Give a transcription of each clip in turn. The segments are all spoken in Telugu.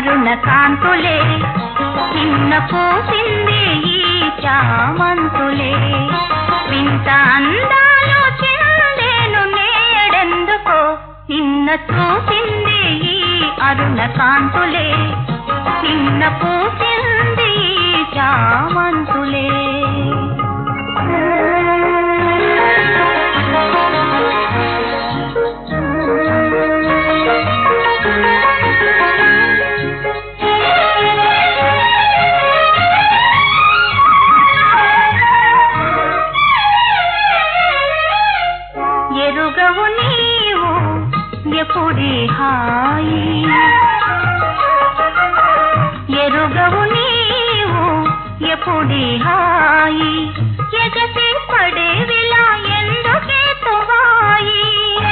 అరుణ కాంతులే నిన్న పూసింది ఈ చామంతులే వింత అందాలు చిందేను నేడెందుకో నిన్న చూసింది ఈ అరుణ కాంతులే నిన్న పూసింది ఈ చామంతులే ఎరుగవు నీవు ఎప్పుడి హాయి ఎరుగవు నీవు ఎప్పుడి హాయి ఎగసి పడేవిలా ఎందుకే తువాయి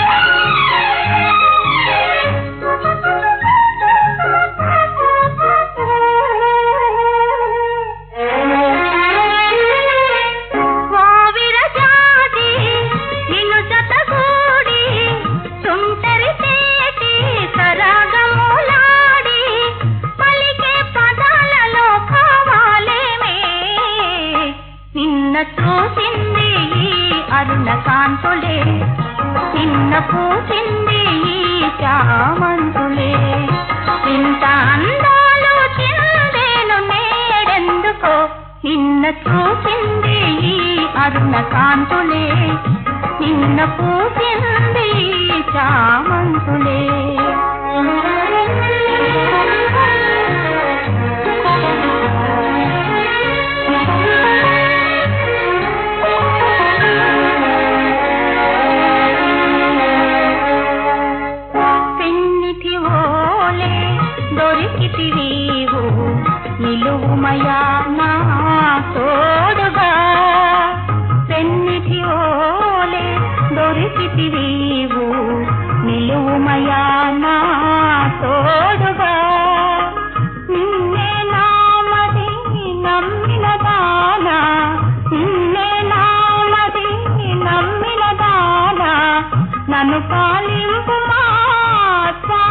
వావిరజాది నిన్ను జతగూడి తుంటరి తేటి సరాగములాడి పలికే పదాలలో కావాలేమే నిన్న చూసింది ఈ అరుణ కాంతులే నిన్న పూసింది ఈ చామంతులే ఇంత అందాలు చిందేను నేడెందుకో నిన్న చూసింది ఈ అరుణ కాంతులే నిన్న పూసింది ఈ చామంతులే పెన్నిటి ఓలే దొరికితివీవు నిలువుమయా నా తోడుగా పెన్నిటి ఓలే దొరికితివీవు నిలువుమయా నా తోడుగా నిన్నే నామది నమ్మిన దానా నిన్నే నామది నమ్మిన దానా నన్ను పాలింపు మా